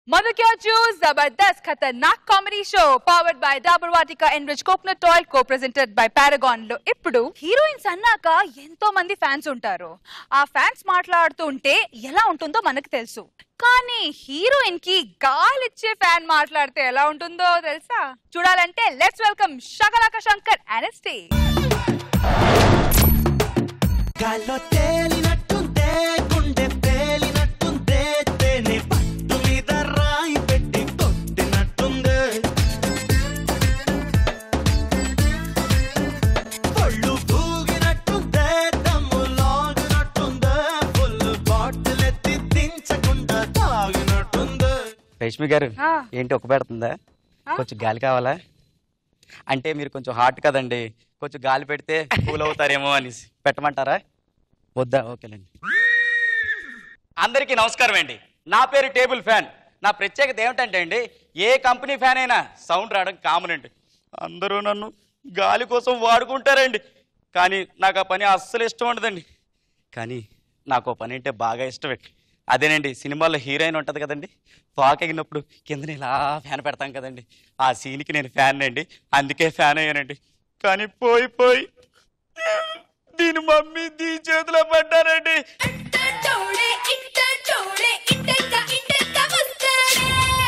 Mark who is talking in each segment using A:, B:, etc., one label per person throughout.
A: मधु क्या चूज जबरदस्त खतरनाक comedy show powered by Dabur Vatika enrich coconut oil co presented by Paragon లో ఇప్పుడు హీరోయిన్స్ అన్నాక ఎంతో మంది ఫ్యాన్స్ ఉంటారు ఆ ఫ్యాన్స్ మాట్లాడుతూ ఉంటే ఎలా ఉంటుందో మనకు తెలుసు కానీ హీరోయిన్ కి గాలిచ్చే ఫ్యాన్ మాట్లాడితే ఎలా ఉంటుందో తెలుసా చూడాలంటే let's welcome Shakalaka Shankar honesty
B: గాల్లో తేలినట్టుందే గుండె పేలినట్టుందే తేనె పట్టు మీద రాయి పెట్టి కొట్టినట్టుందే ఒళ్ళు తూగినట్టుందే దమ్ము లాగినట్టుందే ఫుల్ బాటిల్ ఎత్తి దించకుండా తాగినట్టుందే
C: రేష్మి గారు
A: ఆ.
C: ఏంటి ఒక పెడుతుందా కొంచెం గాలి కావాలా అంటే మీరు కొంచెం హాట్ కదండి కొంచెం గాలి పెడితే కూల్ అవుతారేమో అనేసి పెట్టమంటారా వద్దా ఓకేలేండి అందరికీ నమస్కారం అండి నా పేరు టేబుల్ ఫ్యాన్ నా ప్రత్యేకత ఏమిటంటే అండి ఏ కంపెనీ ఫ్యాన్ అయినా సౌండ్ రావడం కామన్ అండి అందరూ నన్ను గాలి కోసం వాడుకుంటారండి కానీ నాకు ఆ పని అస్సలు ఇష్టం ఉండదండి కానీ నాకు ఆ పని అంటే బాగా ఇష్టమే అదేనండి సినిమాల్లో హీరోయిన్ ఉంటుంది కదండి ఫాక్ ఎగినప్పుడు కింద ఇలా ఫ్యాన్ పెడతాం కదండి ఆ సీన్కి నేను ఫ్యాన్ అండి అందుకే ఫ్యాన్ అయ్యానండి కానీ పోయి పోయి దీని మమ్మీ దీ చేతిలో పడ్డారండి
D: టోడే ఇంట టోడే ఇంటక ఇంటక వస్తాడే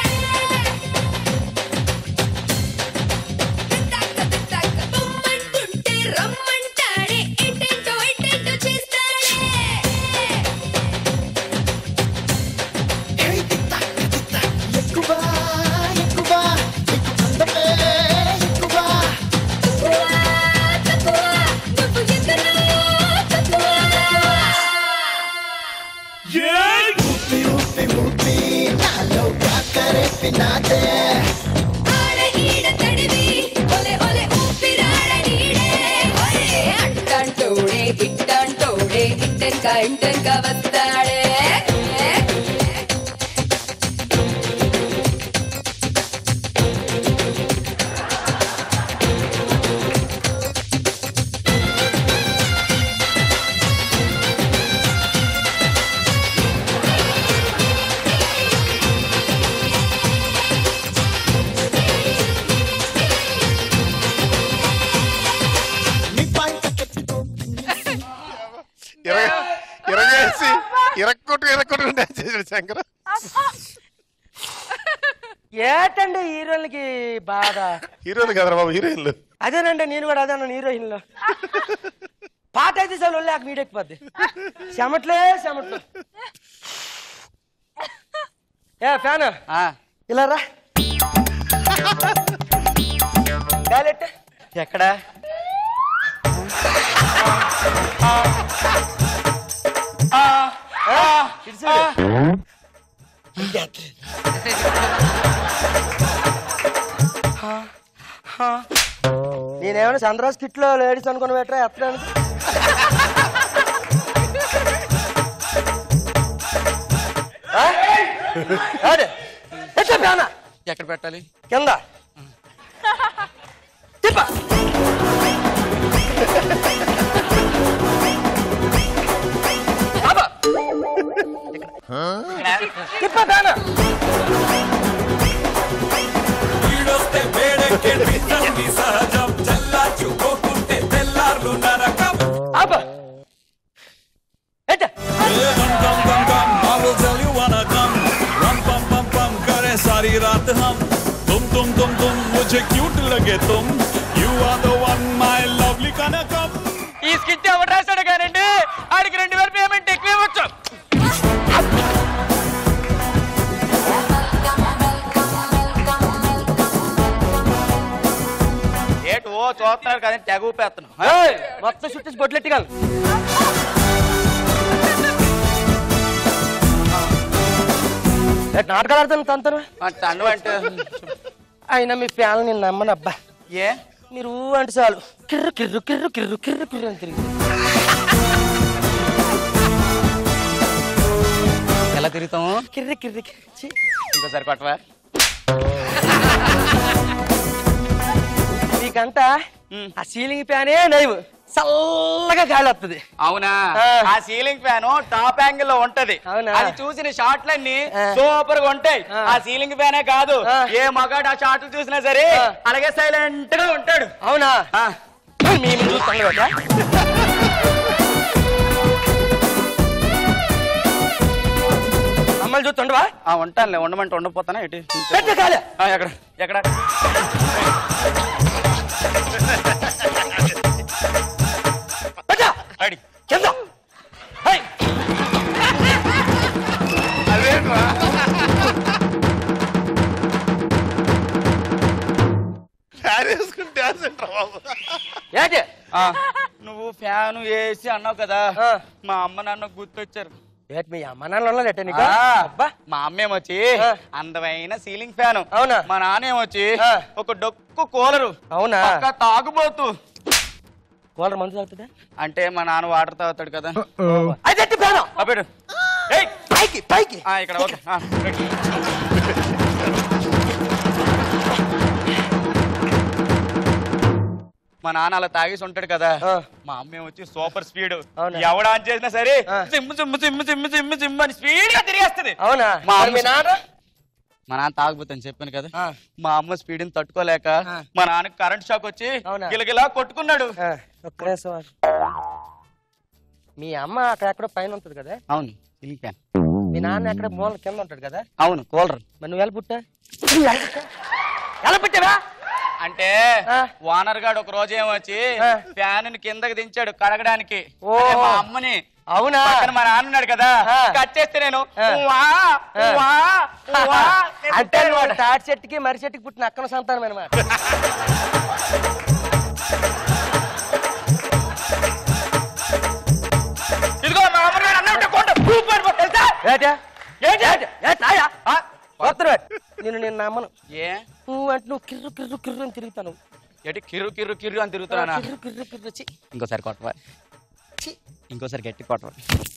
D: తక్క తక్క బొమ్మంటుంటే రమ్మంటాడే ఇంటెంటో ఇంటెంటో చేస్తాడే
B: ఎక్కువ ఎక్కువ అందమే ఎక్కువ
D: తక్కువ తక్కువ నువ్వు ఎంతనో తక్కువ
B: ఊపి ఊపి ఊపి నాలో కాకరేపినాదే
D: ఆడ ఈడ తడివి ఒలే ఒలే ఊపిరాడనీడే ఒలే అంటంటోడే ఇట్టంటోడే ఇంటెనక ఇంటెనక వస్తాడే
B: నీ పాయింట్ పెట్టుకో
E: ఇరగ ఇరగేసి ఇరక్కొట్టు ఇరక్కొట్టు డాన్స్ చేసాడు శంకర్
F: ఏటండి హీరోయిన్లకి బాధ
E: హీరోలు కదరా బాబు హీరోయిన్లు
F: అదేనండి నేను కూడా అదే అన్నాను హీరోయిన్లో పాట అయితే చాలు లేక వీడెక్కిపోద్ది చెమట్లే చెమట్లు ఏ ఫ్యాన్
C: ఆ,
F: ఇలా రా గాలెట్టు.
C: ఎక్కడ
F: ఇటు చూడు. నేనేమైనా చంద్రాస్ కిట్ లో లేడీస్ అనుకుని పెట్టరా ఎత్తడానికి ఆ? ఆడు. ఎట్లా ఫ్యానా
C: ఎక్కడ పెట్టాలి
F: కింద తిప్ప అబ్బా. తిప్ప ఫ్యానా
G: ఈడొస్తే వేడెక్కే నిజంది సహజం చల్లార్చుకోకుంటే తెల్లార్లు నరకం
F: అబ్బా ఎట్ట
G: ఏ గం గం గం గం I will tell you wanna come ram pam pam pam करे सारी रात हम तुम तुम तुम तुम मुझे क्यूट लगे तुम you are the one my lovely కనకం
C: ఈ స్కిట్ ఎవరు రాశాడు కానండి ఆడికి రెండు వేలు పేమెంట్ ఎక్కువ ఇవ్వచ్చు ఏటు ఓ చూస్తున్నారు కానీ తెగ ఊపేస్తున్నాం
F: ఏయ్, మొత్తం చుట్టేసి బొట్లెట్టుకోవాలి నాటకాలు ఆడుతాను తంతను
C: తను అంటే
F: అయినా మీ ఫ్యాన్ నేను నమ్మను అబ్బా
C: ఏ
F: మీరు ఊ అంటే చాలు కిర్రు కిర్రు కిర్రు కిర్రు కిర్రు కిర్రు అని తిరిగి
C: ఎలా తిరుగుతాము
F: కిర్రి కిర్రి కిర్రి ఛీ.
C: ఇంకోసారి కొట్టవా
F: మీకంట ఆ సీలింగ్ ఫ్యానే నైవ్ చల్లగా గాలి వస్తుంది
C: అవునా
F: ఆ.
C: ఆ సీలింగ్ ఫ్యాన్ టాప్ యాంగిల్ లో ఉంటది
F: అవునా?
C: అది చూసిన షాట్లన్నీ
F: ఆ.
C: సూపర్ గా ఉంటాయి
F: ఆ.
C: ఆ సీలింగ్ ఫ్యానే కాదు
F: ఆ.
C: ఏ మగాడు ఆ షాట్లు చూసినా సరే
F: ఆ.
C: అలాగే సైలెంట్ గా ఉంటాడు
F: అవునా
C: ఆ.
F: మీ ముందు చూస్తాను కదా అమ్మలు చూస్తుండవా
C: ఆ ఉంటానులే ఉండమంటే ఉండపోతానా ఎటు
F: పెట్టు కాలే
C: ఆ, ఎక్కడ ఎక్కడ
F: పెట్టా
C: అడి
F: కింద హై.
E: అదేంట్రా ఫ్యాన్ వేసుకుని డాన్స్ ఏంట్రా బాబు
F: ఏంటి
C: ఆ, నువ్వు ఫ్యాన్ వేసి అన్నావు కదా
F: ఆ.
C: మా అమ్మ నాన్న గుర్తొచ్చారు
F: ఏంటి మీ అమ్మ నాన్న ఉన్నారట నీకు
C: ఆ,
F: అబ్బా
C: మా అమ్మేమొచ్చి
F: ఆ.
C: అందమైన సీలింగ్ ఫ్యాన్
F: అవునా?
C: మా నాన్నేమొచ్చి
F: ఆ.
C: ఒక డొక్కు కూలరు
F: అవునా?
C: పక్క తాగుబోతు
F: కూలర్ మందు తాగుతుందా
C: అంటే మా నాన్న వాటర్ తాగుతాడు కదా
F: అయితే ఎత్తి పేను
C: అప్పుడు ఏయ్
F: పైకి పైకి
C: ఆ, ఇక్కడ ఓకే ఆ, రైట్. మా నాన్న అలా తాగేసి ఉంటాడు కదా
F: ఆ.
C: మా అమ్మ వచ్చి సూపర్ స్పీడ్
F: అవునా?
C: ఎవడ ఆన్ చేసినా సరే
F: ఆ.
C: సిమ్ము సిమ్ము సిమ్ము సిమ్ము సిమ్ము సిమ్ము అని స్పీడ్ గా తిరిగేస్తుంది
F: అవునా
C: మా
F: మరి మీ
C: అమ్మ-
F: నాన్న
C: మా నాన్న తాగుపోతాను చెప్పాను కదా
F: ఆ.
C: మా అమ్మ స్పీడ్ ని తట్టుకోలేక
F: ఆ.
C: మా నాన్నకి కరెంట్ షాక్ వచ్చి
F: అవునా?
C: గిలగిలా కొట్టుకున్నాడు
F: ఆ, ఒక్క నిమిషం ఆగు. మీ అమ్మ అక్కడెక్కడో పైన ఉంటుంది కదా
C: అవును సీలింగ్ ఫ్యాన్
F: మీ నాన్న ఎక్కడ మూల కింద ఉంటాడు కదా
C: అవును కూలర్
F: మరి నువ్వు ఎలా పుట్టా నువ్వు ఎలా పుట్టా? ఎలా పుట్టావా
C: అంటే
F: ఆ.
C: వానర్ గాడు ఒక రోజు ఏమొచ్చి
F: ఆ.
C: ఫ్యాన్ ని కిందకి దించాడు కడగడానికి
F: ఓ.
C: అదే మా అమ్మని
F: అవునా
C: పక్కన మా నాన్న ఉన్నాడు కదా
F: ఆ.
C: కట్ చేస్తే నేను
F: ఆ.
C: వా,
F: ఆ.
C: వా, వా అని
F: అంటే
C: పుట్టాను
F: నువ్వు
C: వాడు.
F: తాటి చెట్టుకి మర్రి చెట్టుకి పుట్టిన అక్కన సంతానం అనమాట
C: ఇదిగో మా అమ్మగారు అన్నం కొండ ఊపు పడిపో, తెలుసా?
F: ఏటా
C: ఏంటి?
F: ఏటి? ఏటి? నాయా?
C: ఆ?
F: వస్తున్నాడు. నేను నేను నమ్మను
C: ఏ
F: నువ్వు అంటే నువ్వు కిర్రు కిర్రు కిర్రు అని తిరుగుతాను
C: ఏంటి కిర్రు కిర్రు కిర్రు అని తిరుగుతున్నానా
F: కిర్రు కిర్రు కిర్రు చి.
C: ఇంకోసారి కొట్టవా
F: చి.
C: ఇంకోసారి గట్టి కొట్టవా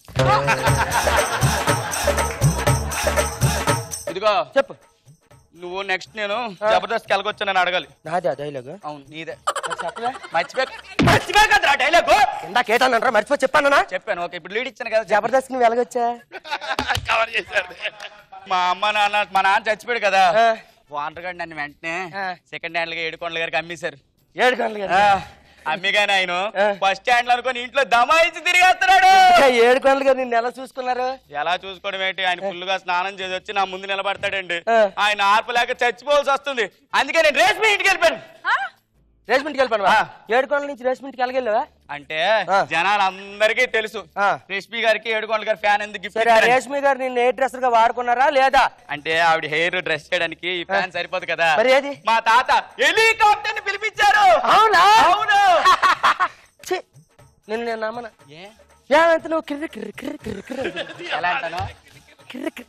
C: ఇదిగో
F: చెప్పు
C: నువ్వు నెక్స్ట్ నేను జబర్దస్త్ కెలగొచ్చు నేను అడగాలి
F: నాదే డైలాగ్
C: అవును నీదే
F: చెప్పలే
C: మర్చిపోయి మర్చిపోయి డైలాగ్
F: ఇందాక ఏటన్నారా మర్చిపో చెప్పానా
C: చెప్పాను ఓకే ఇప్పుడు లీడ్ ఇచ్చాను కదా చెప్పు.
F: జబర్దస్త్ నువ్వు ఎలాగొచ్చా
E: కవర్ చేశాడు
C: మా అమ్మ నాన్న మా నాన్న చచ్చిపోయాడు కదా
F: ఆ.
C: వాంటర్ గారు నన్ను వెంటనే
F: ఆ.
C: సెకండ్ హ్యాండ్ గా ఏడుకొండల గారికి అమ్మేశారు
F: ఏడు గంటలు
C: ఆ, అమ్మిగానే ఆయన
F: ఆ.
C: బస్ స్టాండ్ లో అనుకొని ఇంట్లో దమాయించి తిరిగేస్తున్నాడు
F: ఏడు గంటలుగా నిన్ను ఎలా చూసుకున్నారు
C: ఎలా చూసుకోవడం ఏంటి ఆయన ఫుల్ గా స్నానం చేసి వచ్చి నా ముందు నిలబడతాడండి
F: ఆ.
C: ఆయన ఆర్పలేక చచ్చిపోవాల్సి వస్తుంది అందుకే నేను రేష్మి ఇంటికి వెళ్ళిపోయాను
F: రేస్మెంట్కి వెళ్ళిపోను
C: ఆ.
F: ఏడు కొండల నుంచి రేస్మెంట్కి వెళ్ళగెళ్ళవా
C: అంటే
F: ఆ.
C: జనాలందరికీ తెలుసు
F: ఆ.
C: రేష్మి గారికి ఏడుకొండల గారి ఫ్యాన్ ఎందుకు గిఫ్ట్
F: సరే ఆ
C: ఇచ్చారని.
F: రేష్మి గారు నిన్ను ఏ డ్రెస్ గా వాడుకున్నారా లేదా
C: అంటే ఆవిడ హెయిర్ డ్రెస్ చేయడానికి ఈ ఫ్యాన్ సరిపోదు కదా
F: మరి ఏది?
C: మా తాత హెలికాప్టర్ ని పిలిపించారు
F: అవునా
C: అవును
F: ఛీ, నిన్ను నేను నమ్మను
C: ఏ
F: ఏమంత నువ్వు కిర్రి కిర్రి కిర్రి కిర్రి కిర్రి అంటున్నావు.
C: ఎలా అంటాను
F: కిర్రి కిర్రి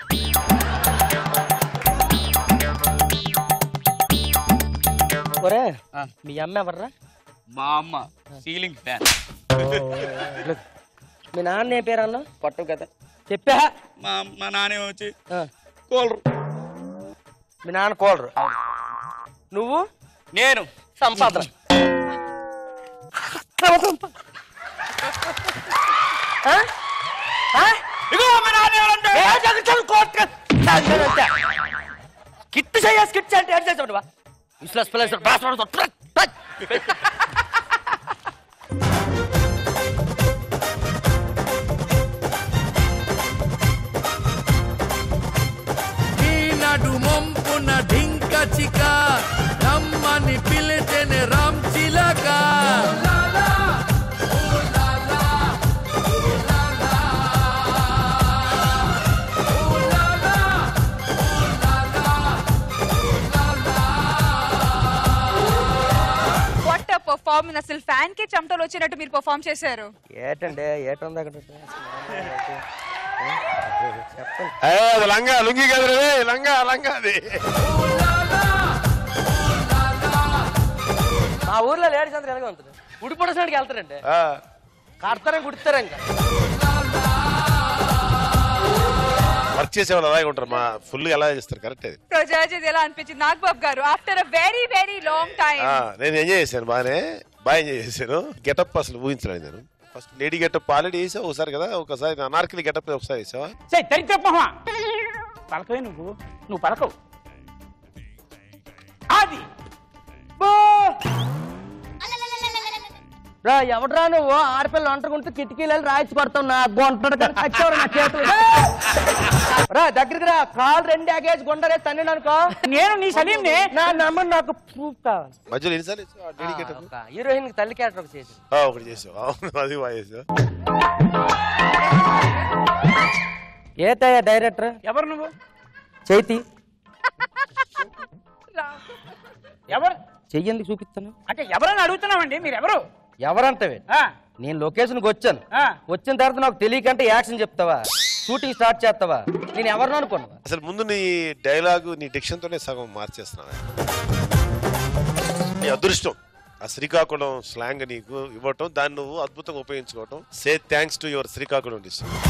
F: ఒరే
C: ఆ.
F: మీ అమ్మ ఎవర్రా
C: మా అమ్మ సీలింగ్ ఫ్యాన్
F: మీ నాన్న ఏ పేరు అన్నావు
C: పట్టు కదా
F: చెప్పా
C: మా మా నాన్న వచ్చి
F: ఆ.
C: కోలరు
F: మీ నాన్న కోలరు నువ్వు
C: నేను
F: సంపాదన ఆ? ఆ?
C: ఇగో మా నాన్న ఏమంటాడు?
F: ఏ జగన్ కోట్ కిట్టు చెయ్య స్కిట్ అంటే ఏం చేసాడు ఇస్లాస్ ప్లేస్
H: ఈనాడు మొంపున ఢింక చిక రమ్మని పిలిచెని రామ్ చిలక
A: వాట్ పర్ఫార్మెన్స్ అసలు ఫ్యాన్ కి చెమటలు వచ్చినట్టు మీరు పర్ఫామ్ చేశారు
F: ఏటండి ఏటుంది అక్కడ చెప్పండి
E: ఏ, అది లంగా లుంగి కదా రే లంగా లంగా అది
F: మా ఊర్లో లేడీస్ అందరూ ఎలాగ ఉంటుంది ఉడిపొడసానికి వెళ్తారండి
E: ఆ,
F: కడతారని కుడతారు ఇంకా
E: వర్క్ చేసే వాళ్ళు అలాగే ఉంటారు మా ఫుల్ ఎలా చేస్తారు కరెక్ట్ అది
A: సో జడ్జెస్ ఎలా అనిపించింది నాగబాబు గారు after uh very very long time
E: ఆ, నేను ఎంజాయ్ చేశాను బాగానే బాగా ఎంజాయ్ చేశాను గెటప్ అసలు ఊహించలేదు నేను ఫస్ట్ లేడీ గెటప్ ఆల్రెడీ వేసావు ఒకసారి కదా ఒకసారి అనార్కలి గెటప్ ఒకసారి వేసావా
I: సే దరిద్ర మొహమా పలకవే నువ్వు నువ్వు పలకవు అది
F: రా ఎవడ్రా నువ్వు ఆడపిల్ల వంటకుంటూ కిటికీలు రాయిచి పడతావు నా గొంటడు కానీ చచ్చేవాడు నా చేతులు రా దగ్గరికి రా కాలు రెండు ఎగేసి గుండరే తన్నిడు అనుకో
I: నేను నీ సలీంని
F: నా నమ్మని నాకు ప్రూఫ్ కావాలి
E: మధ్యలో ఎన్నిసార్లు వేసావు లేడీ గెటప్
F: హీరోయిన్ తల్లి క్యారెక్టర్ ఒక చేసి
E: ఒకటి చేసావు అవును అది బాగా చేసావు
F: ఏతయ్య డైరెక్టర్
I: ఎవరు నువ్వు
F: చైతి
I: ఎవరు
F: చెయ్యందుకు చూపిస్తాను
I: అంటే ఎవరని అడుగుతున్నామండి మీరు ఎవరు
F: ఎవరంటవే
I: ఆ,
F: నేను లొకేషన్కి వచ్చాను
I: ఆ.
F: వచ్చిన తర్వాత నాకు తెలియకంటే యాక్షన్ చెప్తావా షూటింగ్ స్టార్ట్ చేస్తావా నేను ఎవరిని అనుకున్నావా
E: అసలు ముందు నీ డైలాగు నీ diction తోనే సగం మార్చేస్తున్నావా నీ అదృష్టం ఆ శ్రీకాకుళం స్లాంగ్ నీకు ఇవ్వటం దాన్ని నువ్వు అద్భుతంగా ఉపయోగించుకోవటం say thanks to your Srikakulam district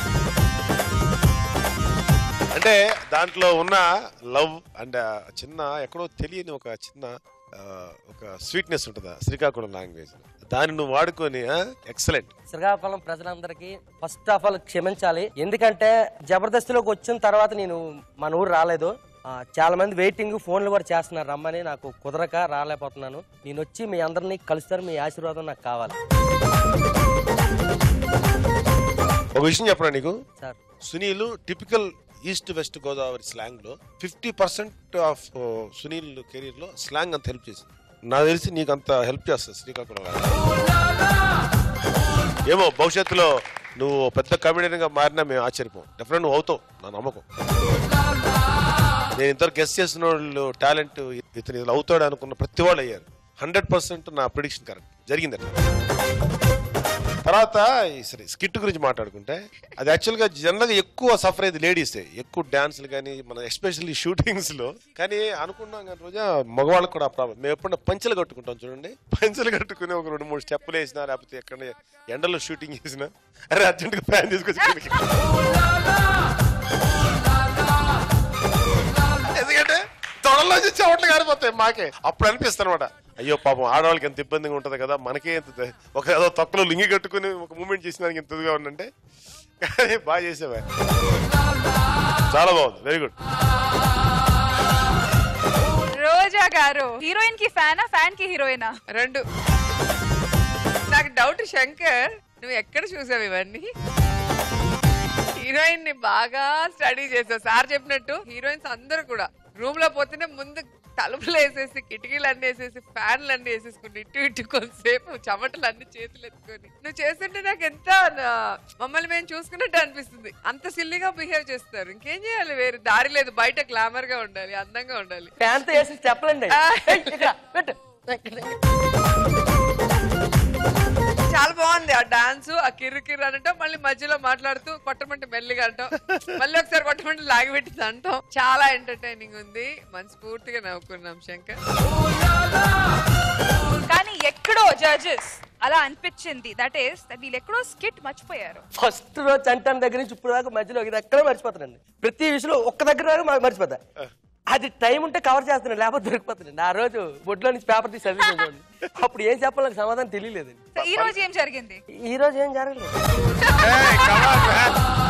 E: అంటే దాంట్లో ఉన్న లవ్ అండ్ చిన్న ఎక్కడో తెలియని ఒక చిన్న ఆ, ఒక స్వీట్నెస్ ఉంటుందా శ్రీకాకుళం లాంగ్వేజ్ దాన్ని నువ్వు వాడుకొని ఎక్సలెంట్
F: శ్రీకాకుళం ప్రజలందరికీ ఫస్ట్ ఆఫ్ ఆల్ క్షమించాలి ఎందుకంటే జబర్దస్త్లోకి వచ్చిన తర్వాత నేను మన ఊరు రాలేదు ఆ, చాలా మంది వెయిటింగ్ ఫోన్లు కూడా చేస్తున్నారు రమ్మని నాకు కుదరక రాలేకపోతున్నాను నేను వచ్చి మీ అందరినీ కలుస్తారు మీ ఆశీర్వాదం నాకు కావాలి
E: ఒక విషయం చెప్పనా నీకు
F: sir
E: Sunil typical east west Godavari slang లో fifty percent of Sunil career లో స్లాంగ్ అంత హెల్ప్ చేసింది నాకు తెలిసి నీకు అంత హెల్ప్ చేస్తుంది శ్రీకాకుళం వాళ్ళు. ఏమో భవిష్యత్తులో నువ్వు పెద్ద కమెడియన్ గా మారినా మేము ఆశ్చర్యపోం డెఫినెట్ నువ్వు అవుతావు నా నమ్మకం నేను ఇంతవరకు గెస్ట్ చేసిన వాళ్ళు టాలెంట్ ఇతను ఇలా అవుతాడు అనుకున్న ప్రతి వాళ్ళు అయ్యారు హండ్రెడ్ పర్సెంట్ నా ప్రిడిక్షన్ కరెక్ట్ జరిగిందట తర్వాత ఈ సరే స్కిట్ గురించి మాట్లాడుకుంటే అది యాక్చువల్గా జనరల్గా ఎక్కువ సఫర్ అయ్యేది లేడీసే ఎక్కువ డాన్సులు కానీ మన ఎస్పెషల్లీ షూటింగ్స్ లో కానీ అనుకున్నాం కానీ రోజా మగవాళ్ళకి కూడా ప్రాబ్లం మేము ఎప్పుడన్నా పంచెలు కట్టుకుంటాం చూడండి పంచెలు కట్టుకుని ఒక రెండు మూడు స్టెప్పులు వేసినా లేకపోతే ఎక్కడ ఎండలో షూటింగ్ చేసినా అరే అర్జెంట్గా ఫ్యాన్ తీసుకొచ్చి కిందకి. ఎందుకంటే తొడల్లో నుంచి చెవట్లు కారిపోతాయి మాకే అప్పుడు అనిపిస్తాను అనమాట అయ్యో పాపం ఆడవాళ్ళకి ఎంత ఇబ్బందిగా ఉంటది కదా మనకే ఎంత ద- ఒక ఏదో తొక్కలో లింగి కట్టుకుని ఒక మూమెంట్ చేసిన దానికి ఎంత ఇదిగా ఉందంటే కానీ బాగా చేసావా చాలా బాగుంది వెరీ గుడ్
A: రోజా గారు హీరోయిన్ కి ఫ్యానా ఫ్యాన్ కి హీరోయినా
J: రెండు నాకు డౌట్ శంకర్ నువ్వు ఎక్కడ చూసావు ఇవన్నీ హీరోయిన్ ని బాగా స్టడీ చేసావు సార్ చెప్పినట్టు హీరోయిన్స్ అందరూ కూడా రూమ్ లో పోతేనే ముందు తలుపులు వేసేసి కిటికీలు అన్ని వేసేసి ఫ్యాన్లు అన్ని వేసేసుకుని ఇటు ఇటు కొంతసేపు చెమటలు అన్ని చేతులు ఎత్తుకొని నువ్వు చేస్తుంటే నాకు ఎంత నా- మమ్మల్ని మేము చూసుకున్నట్టు అనిపిస్తుంది అంత సిల్లిగా బిహేవ్ చేస్తారు ఇంకేం చేయాలి వేరే దారి లేదు బయట గ్లామర్ గా ఉండాలి అందంగా ఉండాలి
F: ఫ్యాన్తో వేసి చెప్పలండి పెట్టు
J: చాలా బాగుంది ఆ డాన్స్ ఆ కిర్రు కిర్రు అనటం మళ్ళీ మధ్యలో మాట్లాడుతూ కొట్టమంటే మెల్లిగా అంటాం మళ్ళీ ఒకసారి కొట్టమంటే లాగిపెట్టింది అంటాం చాలా ఎంటర్టైనింగ్ ఉంది మనస్ఫూర్తిగా నవ్వుకున్నాం శంకర్
A: కానీ ఎక్కడో జడ్జెస్ అలా అనిపించింది దట్ ఈస్ వీళ్ళు ఎక్కడో స్కిట్ మర్చిపోయారు
F: ఫస్ట్ రోజు చంటాన్ దగ్గర నుంచి ఇప్పుడు దాకా మధ్యలో ఇది ఎక్కడ మర్చిపోతానండి ప్రతి విషయంలో ఒక్క దగ్గర దాకా మ- మర్చిపోతా అది టైం ఉంటే కవర్ చేస్తున్నాను లేకపోతే దొరికిపోతున్నాండి ఆ రోజు బొడ్లో నుంచి పేపర్ తీసి చదివించాను అప్పుడు ఏం చెప్పాలో నాకు సమాధానం తెలియలేదండి
A: సో ఈ రోజు ఏం జరిగింది
F: ఈ రోజు ఏం జరగలేదు
E: Hey, come on, man.